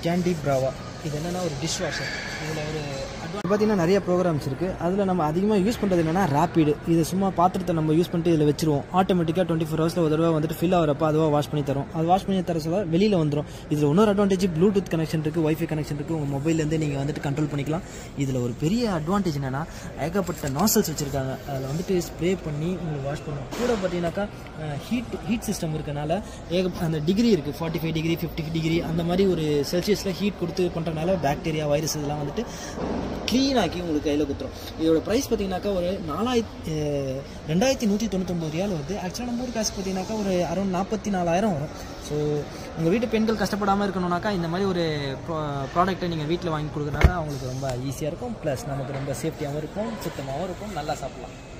ஜாண்டி பிராவா இது என்னென்னா ஒரு டிஷ் வாஷர் இதில் ஒரு அட்வான்ஸ் பார்த்தீங்கன்னா நிறைய ப்ரோக்ராம்ஸ் இருக்குது அதில் நம்ம அதிகமாக யூஸ் பண்ணுறது என்னென்னா ரேப்பிடு இது சும்மா பாத்திரத்தை நம்ம யூஸ் பண்ணிட்டு இதில் வச்சிருவோம் ஆட்டோமேட்டிக்காக டுவெண்ட்டி ஃபோர் ஹவர்ஸில் ஒரு தடவை வந்துட்டு ஃபில் ஆகிறப்ப அதுவாக வாஷ் பண்ணி தரும் அது வாஷ் பண்ணி தர சொல்ல வெளியில் வந்துடும் இதில் இன்னொரு அட்வான்டேஜ் ப்ளூடூத் கனெக்ஷன் இருக்குது ஒய்ஃபை கனெக்ஷன் இருக்குது உங்கள் மொபைல்லேருந்து நீங்கள் வந்துட்டு கண்ட்ரோல் பண்ணிக்கலாம் இதில் ஒரு பெரிய அட்வான்டேஜ் என்னென்னா ஏகப்பட்ட நாசல்ஸ் வச்சுருக்காங்க அதில் வந்துட்டு ஸ்ப்ரே பண்ணி உங்களுக்கு வாஷ் பண்ணும் கூட பார்த்தீங்கன்னாக்கா ஹீட் ஹீட் சிஸ்டம் இருக்கனால ஏக அந்த டிகிரி இருக்குது forty five degree fifty degree அந்த மாதிரி ஒரு செல்சியஸில் ஹீட் கொடுத்து பண்ணுறதுனால பாக்டீரியா வைரஸ் இதெல்லாம் வந்துட்டு க்ளீன் ஆக்கி உங்களுக்கு கையில் குத்துரும் இதோட ப்ரைஸ் பார்த்தீங்கன்னாக்கா ஒரு நாலாயிரத்தி ரெண்டாயிரத்தி நூற்றி தொண்ணூத்தொம்பது ரியால் வருது ஆக்சுவலாக நம்ம ஊர் காசு பார்த்தீங்கன்னாக்கா ஒரு அரௌண்ட் நாற்பத்தி நாலாயிரம் வரும் ஸோ உங்கள் வீட்டு பெண்கள் கஷ்டப்படாமல் இருக்கணும்னாக்கா இந்த மாதிரி ஒரு ப்ராடக்ட்டை நீங்கள் வீட்டில் வாங்கி கொடுக்குறதுனால அவங்களுக்கு ரொம்ப ஈஸியாக இருக்கும் ப்ளஸ் நமக்கு ரொம்ப சேஃப்டியாகவும் இருக்கும் சுத்தமாகவும் இருக்கும் நல்லா சாப்பிட்லாம்